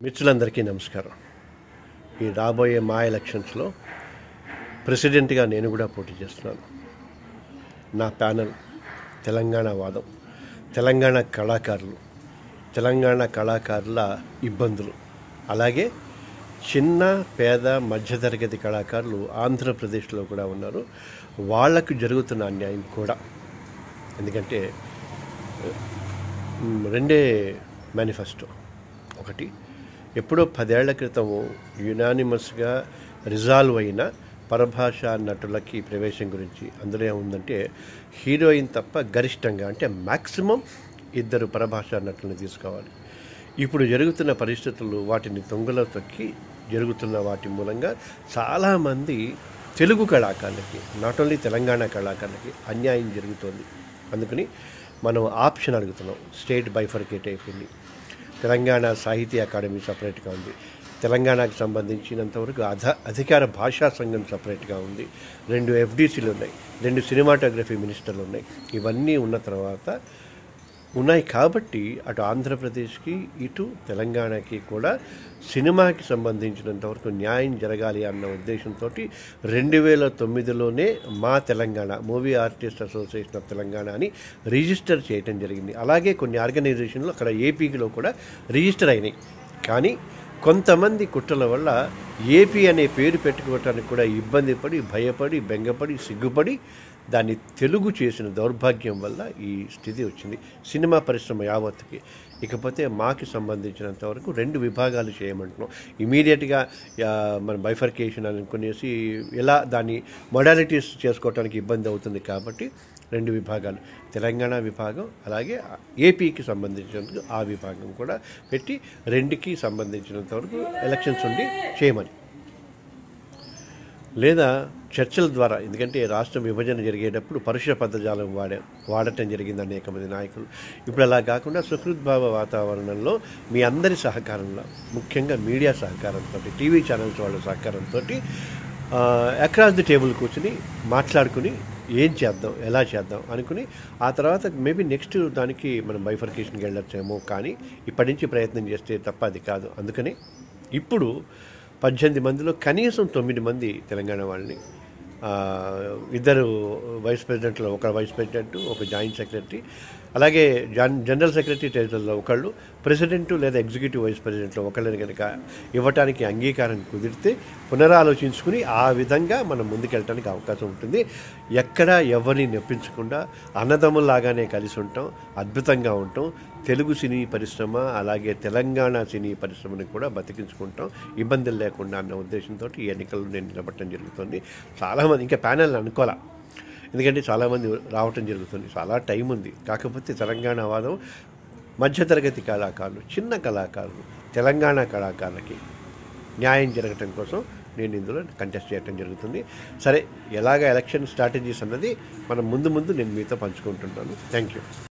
మిత్రులందరికీ నమస్కారం ఈ రాబోయే మా ఎలక్షన్స్లో ప్రెసిడెంట్గా నేను కూడా పోటీ చేస్తున్నాను నా ప్యానల్ తెలంగాణ వాదం తెలంగాణ కళాకారులు తెలంగాణ కళాకారుల ఇబ్బందులు అలాగే చిన్న పేద మధ్యతరగతి కళాకారులు ఆంధ్రప్రదేశ్లో కూడా ఉన్నారు వాళ్లకు జరుగుతున్న అన్యాయం కూడా ఎందుకంటే మ్, రెండే మేనిఫెస్టో ఒకటి ఎప్పుడో పదేళ్ల క్రితం యునానిమస్గా రిజాల్వ్ అయిన పరభాష నటులకి ప్రవేశం గురించి అందులో ఏముందంటే హీరోయిన్ తప్ప గరిష్టంగా అంటే మ్యాక్సిమం ఇద్దరు పరభాష నటులను తీసుకోవాలి ఇప్పుడు జరుగుతున్న పరిస్థితులు వాటిని తొంగలో తొక్కి జరుగుతున్న వాటి మూలంగా చాలామంది తెలుగు కళాకారులకి నాట్ ఓన్లీ తెలంగాణ కళాకారులకి అన్యాయం జరుగుతోంది అందుకని మనం ఆప్షన్ అడుగుతున్నాం స్టేట్ బైఫర్కేట్ అయిపోయింది తెలంగాణ సాహిత్య అకాడమీ సపరేట్గా ఉంది తెలంగాణకు సంబంధించినంతవరకు అధ అధికార భాషా సంఘం సపరేట్గా ఉంది రెండు ఎఫ్డీసీలు ఉన్నాయి రెండు సినిమాటోగ్రఫీ మినిస్టర్లు ఉన్నాయి ఇవన్నీ ఉన్న తర్వాత ఉన్నాయి కాబట్టి అటు ఆంధ్రప్రదేశ్కి ఇటు తెలంగాణకి కూడా సినిమాకి సంబంధించినంతవరకు న్యాయం జరగాలి అన్న ఉద్దేశంతో రెండు వేల తొమ్మిదిలోనే మా Telangana movie artist association of Telangana అని రిజిస్టర్ చేయటం జరిగింది అలాగే కొన్ని ఆర్గనైజేషన్లు అక్కడ ఏపీలో కూడా రిజిస్టర్ అయినాయి కానీ కొంతమంది కుట్రల వల్ల ఏపీ అనే పేరు పెట్టుకోవటానికి కూడా ఇబ్బంది పడి భయపడి బెంగపడి సిగ్గుపడి దాన్ని తెలుగు చేసిన దౌర్భాగ్యం వల్ల ఈ స్థితి వచ్చింది సినిమా పరిశ్రమ యావత్తుకి ఇకపోతే మాకి సంబంధించినంత వరకు రెండు విభాగాలు చేయమంటున్నాం ఇమీడియట్గా మన బైఫర్కేషన్ అనుకునేసి ఎలా దాన్ని మొడాలిటీస్ చేసుకోవడానికి ఇబ్బంది అవుతుంది కాబట్టి రెండు విభాగాలు తెలంగాణ విభాగం అలాగే ఏపీకి సంబంధించినందుకు ఆ విభాగం కూడా పెట్టి రెండుకి సంబంధించినంత వరకు ఎలక్షన్స్ ఉండి చేయమని లేదా చర్చల ద్వారా ఎందుకంటే రాష్ట్ర విభజన జరిగేటప్పుడు పరుష పదజాలం వాడే వాడటం జరిగింది అనేక మంది నాయకులు ఇప్పుడు అలా కాకుండా సుహృద్భావ వాతావరణంలో మీ అందరి సహకారంలో ముఖ్యంగా మీడియా సహకారంతో టీవీ ఛానల్స్ వాళ్ళ సహకారంతో అక్రాస్ ది టేబుల్ కూర్చుని మాట్లాడుకుని ఏం చేద్దాం ఎలా చేద్దాం అనుకుని ఆ తర్వాత మేబీ నెక్స్ట్ దానికి మనం బైఫర్కేషన్కి వెళ్ళొచ్చేమో కానీ ఇప్పటి నుంచి ప్రయత్నం చేస్తే తప్ప అది కాదు అందుకని ఇప్పుడు పద్దెనిమిది మందిలో కనీసం తొమ్మిది మంది తెలంగాణ వాళ్ళని ఆ, ఇద్దరు వైస్ ప్రెసిడెంట్లో ఒక వైస్ ప్రెసిడెంట్ ఒక జాయింట్ సెక్రటరీ అలాగే జన్ జనరల్ సెక్రటరీ టైటిల్లో ఒకళ్ళు ప్రెసిడెంట్ లేదా ఎగ్జిక్యూటివ్ వైస్ ప్రెసిడెంట్లో ఒకళ్ళని కనుక ఇవ్వటానికి అంగీకారం కుదిరితే పునరాలోచించుకుని ఆ విధంగా మనం ముందుకెళ్ళటానికి అవకాశం ఉంటుంది ఎక్కడ ఎవరిని నొప్పించకుండా అన్నదమ్ముల్లాగానే కలిసి ఉంటాం అద్భుతంగా ఉంటాం తెలుగు సినీ పరిశ్రమ అలాగే తెలంగాణ సినీ పరిశ్రమని కూడా బతికించుకుంటాం ఇబ్బందులు లేకుండా అన్న ఉద్దేశంతో ఈ ఎన్నికల్లో నేను నిలబడటం జరుగుతుంది చాలామంది ఇంకా ప్యానెల్ అనుకోవాలా ఎందుకంటే చాలామంది రావటం జరుగుతుంది చాలా టైం ఉంది కాకపోతే తెలంగాణ వాదం మధ్యతరగతి కళాకారులు చిన్న కళాకారులు తెలంగాణ కళాకారులకి న్యాయం జరగటం కోసం నేను ఇందులో కంటెస్ట్ చేయడం జరుగుతుంది సరే ఎలాగ ఎలక్షన్ స్ట్రాటజీస్ అన్నది మనం ముందు ముందు నేను మీతో పంచుకుంటున్నాను థ్యాంక్ యూ